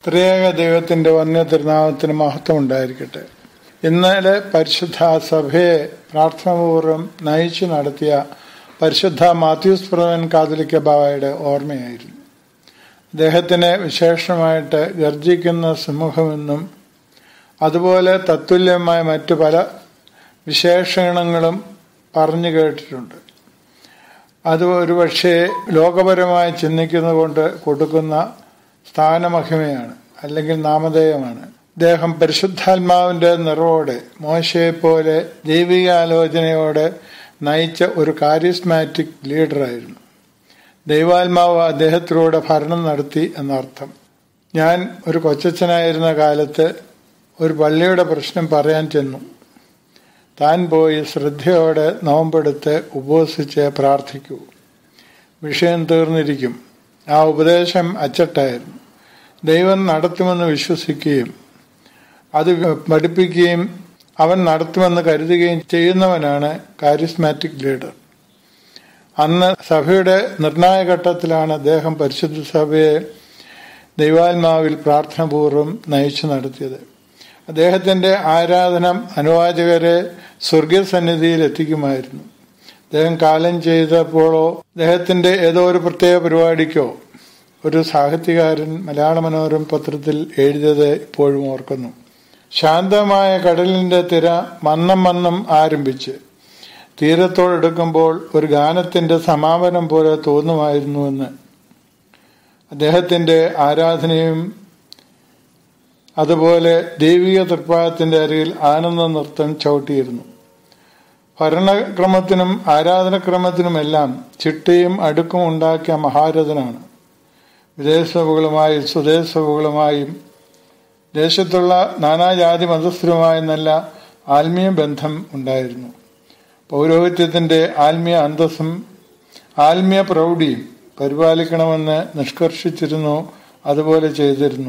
ത്രിയേക ദൈവത്തിന്റെ വന്യ തിരുനാമത്തിന് മഹത്വം ഉണ്ടായിരിക്കട്ടെ ഇന്നലെ പരിശുദ്ധ സഭയെ പ്രാർത്ഥനാപൂർവ്വം നയിച്ചു നടത്തിയ പരിശുദ്ധ മാത്യൂസ് പ്രവൻ കാതലിക്ക ബാവയുടെ ഓർമ്മയായിരുന്നു അദ്ദേഹത്തിന് വിശേഷമായിട്ട് ഗർജിക്കുന്ന സമൂഹമെന്നും അതുപോലെ തത്തുല്യമായ മറ്റു പല വിശേഷണങ്ങളും പറഞ്ഞു കേട്ടിട്ടുണ്ട് അത് ഒരുപക്ഷെ ലോകപരമായി ചിന്തിക്കുന്നത് കൊണ്ട് കൊടുക്കുന്ന സ്ഥാനമഹിമയാണ് അല്ലെങ്കിൽ നാമധേയമാണ് അദ്ദേഹം പരിശുദ്ധാത്മാവിന്റെ നിറവോടെ മോശയെ പോലെ ദൈവികാലോചനയോടെ നയിച്ച ഒരു കാരിസ്മാറ്റിക് ലീഡറായിരുന്നു ദൈവാത്മാവ് അദ്ദേഹത്തിലൂടെ ഭരണം നടത്തി എന്നർത്ഥം ഞാൻ ഒരു കൊച്ചച്ഛനായിരുന്ന കാലത്ത് ഒരു പള്ളിയുടെ പ്രശ്നം പറയാൻ ചെന്നു താൻ പോയി ശ്രദ്ധയോടെ നോമ്പെടുത്ത് ഉപവസിച്ച് പ്രാർത്ഥിക്കൂ വിഷയം തീർന്നിരിക്കും ആ ഉപദേശം അച്ചട്ടായിരുന്നു ദൈവം നടത്തുമെന്ന് വിശ്വസിക്കുകയും അത് പഠിപ്പിക്കുകയും അവൻ നടത്തുമെന്ന് കരുതുകയും ചെയ്യുന്നവനാണ് കാരിസ്മാറ്റിക് ലീഡർ അന്ന് സഭയുടെ നിർണായക ഘട്ടത്തിലാണ് അദ്ദേഹം പരിശുദ്ധ സഭയെ ദൈവാത്മാവിൽ പ്രാർത്ഥനാപൂർവ്വം നയിച്ചു നടത്തിയത് അദ്ദേഹത്തിന്റെ ആരാധനം അനുവാചകരെ സ്വർഗീയസന്നിധിയിൽ എത്തിക്കുമായിരുന്നു അദ്ദേഹം കാലം ചെയ്തപ്പോഴോ അദ്ദേഹത്തിന്റെ ഏതോ ഒരു പ്രത്യേക പരിപാടിക്കോ ഒരു സാഹിത്യകാരൻ മലയാള മനോരം പത്രത്തിൽ എഴുതിയത് ഇപ്പോഴും ഓർക്കുന്നു ശാന്തമായ കടലിന്റെ തിര മന്നം മന്നം ആരംഭിച്ച് തീരത്തോടെടുക്കുമ്പോൾ ഒരു ഗാനത്തിന്റെ സമാപനം പോലെ തോന്നുമായിരുന്നുവെന്ന് അദ്ദേഹത്തിന്റെ ആരാധനയും അതുപോലെ ദൈവിക തൃപ്പാദത്തിന്റെ അരികിൽ ആനന്ദ നൃത്തം ചവിട്ടിയിരുന്നു ഭരണക്രമത്തിനും ആരാധനക്രമത്തിനുമെല്ലാം ചിട്ടയും അടുക്കും ഉണ്ടാക്കിയ മഹാരഥനാണ് വിദേശ സഭകളുമായും സ്വദേശ സഭകളുമായും ദേശത്തുള്ള നാനാജാതി മതസ്ഥരുമായി നല്ല ആത്മീയ ബന്ധം ഉണ്ടായിരുന്നു പൗരോഹിത്യത്തിന്റെ ആത്മീയ അന്തസ്സും ആത്മീയ പ്രൗഢിയും പരിപാലിക്കണമെന്ന് നിഷ്കർഷിച്ചിരുന്നു അതുപോലെ ചെയ്തിരുന്നു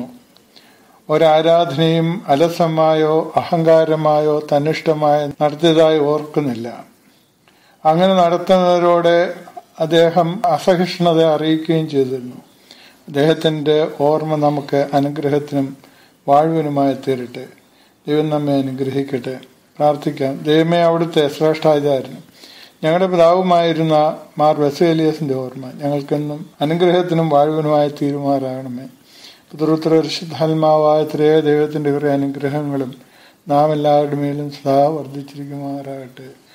ഒരാരാധനയും അലസമായോ അഹങ്കാരമായോ തന്നിഷ്ടമായോ നടത്തിയതായി ഓർക്കുന്നില്ല അങ്ങനെ നടത്തുന്നവരോട് അദ്ദേഹം അസഹിഷ്ണുത അറിയിക്കുകയും ചെയ്തിരുന്നു അദ്ദേഹത്തിന്റെ ഓർമ്മ നമുക്ക് അനുഗ്രഹത്തിനും വാഴ്വിനുമായി തീരട്ടെ ദൈവം നമ്മെ അനുഗ്രഹിക്കട്ടെ പ്രാർത്ഥിക്കാം ദൈവമേ അവിടുത്തെ ശ്രേഷ്ഠാചാര്യനും ഞങ്ങളുടെ പിതാവുമായിരുന്ന മാർ വെസേലിയസിന്റെ ഓർമ്മ ഞങ്ങൾക്കെന്നും അനുഗ്രഹത്തിനും വാഴ്വിനുമായി തീരുമാറാകണമേ പുതുപുത്രശുദ്ധാത്മാവായ ത്രേയ ദൈവത്തിന്റെ കുറേ അനുഗ്രഹങ്ങളും നാം എല്ലാവരുടെ മേലും സദാ വർദ്ധിച്ചിരിക്കുമാറാകട്ടെ